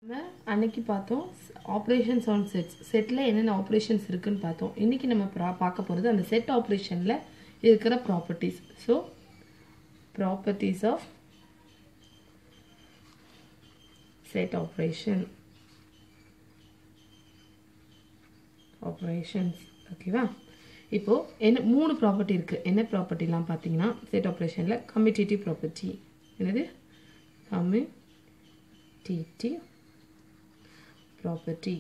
நம்ம அன்னைக்கு பார்த்தோம் ஆப்ரேஷன்ஸ் ஆன் செட்ஸ் செட்டில் என்னென்ன ஆப்ரேஷன்ஸ் இருக்குன்னு பார்த்தோம் இன்றைக்கி நம்ம ப்ரா- பார்க்க போகிறது அந்த செட் ஆப்ரேஷனில் இருக்கிற properties so properties of set operation operations ஓகேவா இப்போது என்ன மூணு ப்ராப்பர்ட்டி இருக்குது என்ன ப்ராப்பர்ட்டிலாம் பார்த்தீங்கன்னா செட் ஆப்ரேஷனில் கம்மிட்டேட்டிவ் ப்ராப்பர்ட்டி என்னது கம்மிட்டேட்டிவ் ப்ராப்பர்ட்டி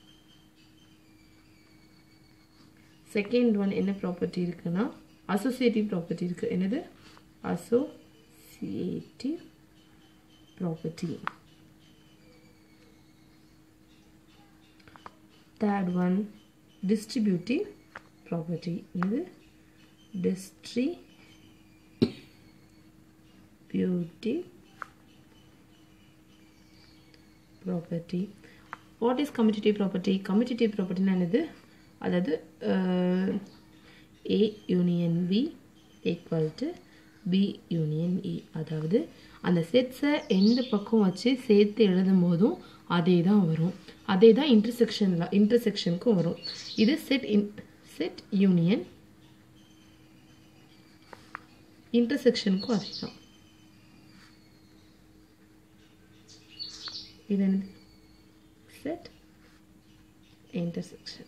செகண்ட் ஒன் என்ன ப்ராப்பர்ட்டி இருக்குன்னா அசோசியேட்டிவ் ப்ராப்பர்ட்டி இருக்குது என்னது associative property third one distributive property இது distributive property what is commutative property commutative ப்ராப்பர்ட்டினா என்னது அதாவது A union B equal to B union E அதாவது அந்த செட்ஸை எந்த பக்கம் வச்சு சேர்த்து எழுதும் போதும் அதே தான் வரும் அதே தான் இன்டர்செக்ஷனில் இன்டர்செக்ஷனுக்கும் வரும் இது செட் இன் செட் யூனியன் இன்டர்செக்ஷனுக்கும் அதே தான் இது என்னது செட் இன்டர்செக்ஷன்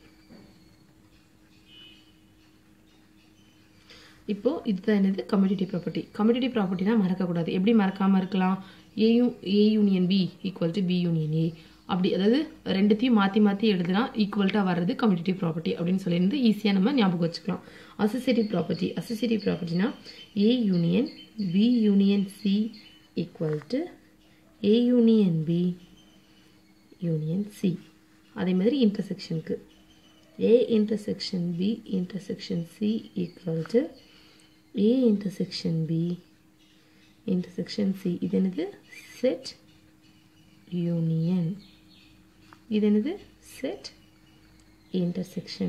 இப்போ இதுதான் என்னது கம்யூனிட்டி ப்ராப்பர்ட்டி கம்யூனிட்டி ப்ராப்பர்ட்டினா மறக்கக்கூடாது எப்படி மறக்காமல் இருக்கலாம் ஏயும் A union B equal to B union A அப்படி அதாவது ரெண்டுத்தையும் மாற்றி மாற்றி எழுதுனா ஈக்குவல்ட்டாக வர்றது கம்யூனிட்டி ப்ராப்பர்ட்டி அப்படின்னு சொல்லியிருந்து ஈஸியாக நம்ம ஞாபகம் வச்சுக்கலாம் அசோசியேட்டிவ் ப்ராப்பர்ட்டி அசோசியேட்டிவ் ப்ராப்பர்ட்டினா A union B union C equal to A union B union C அதே மாதிரி இன்டர்செக்ஷனுக்கு A intersection B intersection C equal to A intersection B intersection C இது என்னது செட் யூனியன் இது என்னது செட் இன்டர்செக்ஷன்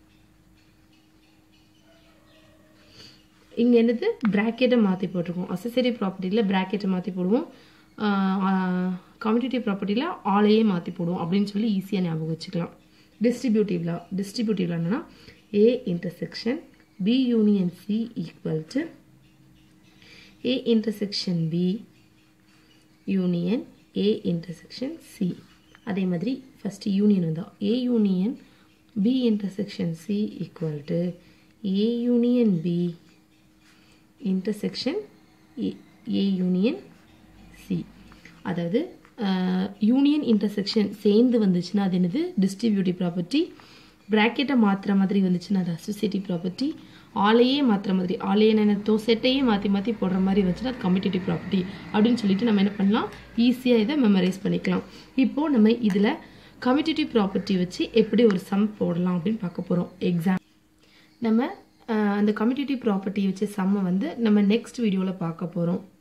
இங்கே என்னது ப்ராக்கெட்டை மாற்றி போட்டிருக்கோம் அசசரி ப்ராப்பர்ட்டியில் ப்ராக்கெட்டை மாற்றி போடுவோம் கம்யூனிட்டி ப்ராப்பர்ட்டியில் ஆளையே மாற்றி போடுவோம் அப்படின்னு சொல்லி ஈஸியாக ஞாபகம் வச்சுக்கலாம் டிஸ்ட்ரிபியூட்டிவ்ல டிஸ்ட்ரிபியூட்டிவ்ல என்னன்னா A intersection B union C equal to A intersection B union A intersection C அதே மாதிரி ஃபஸ்ட்டு யூனியன் வந்தா A union B intersection C equal to A union B intersection A union C அதாவது யூனியன் இன்டர்செக்ஷன் சேர்ந்து வந்துச்சுன்னா அது என்னது distributive property ப்ராக்கெட்டை மாற்றுற மாதிரி வந்துச்சுன்னா அது அசோசியேட்டிவ் ப்ராப்பர்ட்டி ஆளையே மாற்றுற மாதிரி ஆளையே நினைத்தோ செட்டையே மாற்றி மாற்றி போடுற மாதிரி வந்துச்சுன்னா அது கம்யூட்டேட்டிவ் ப்ராப்பர்ட்டி அப்படின்னு சொல்லிட்டு நம்ம என்ன பண்ணலாம் ஈஸியாக இதை மெமரைஸ் பண்ணிக்கலாம் இப்போது நம்ம இதில் கம்யூட்டேட்டிவ் ப்ராப்பர்ட்டி வச்சு எப்படி ஒரு சம் போடலாம் அப்படின்னு பார்க்க போகிறோம் எக்ஸாம் நம்ம அஹ், அந்த கம்யூட்டேட்டிவ் ப்ராப்பர்ட்டி வச்சு சம்மை வந்து நம்ம நெக்ஸ்ட் வீடியோவில் பார்க்க போகிறோம்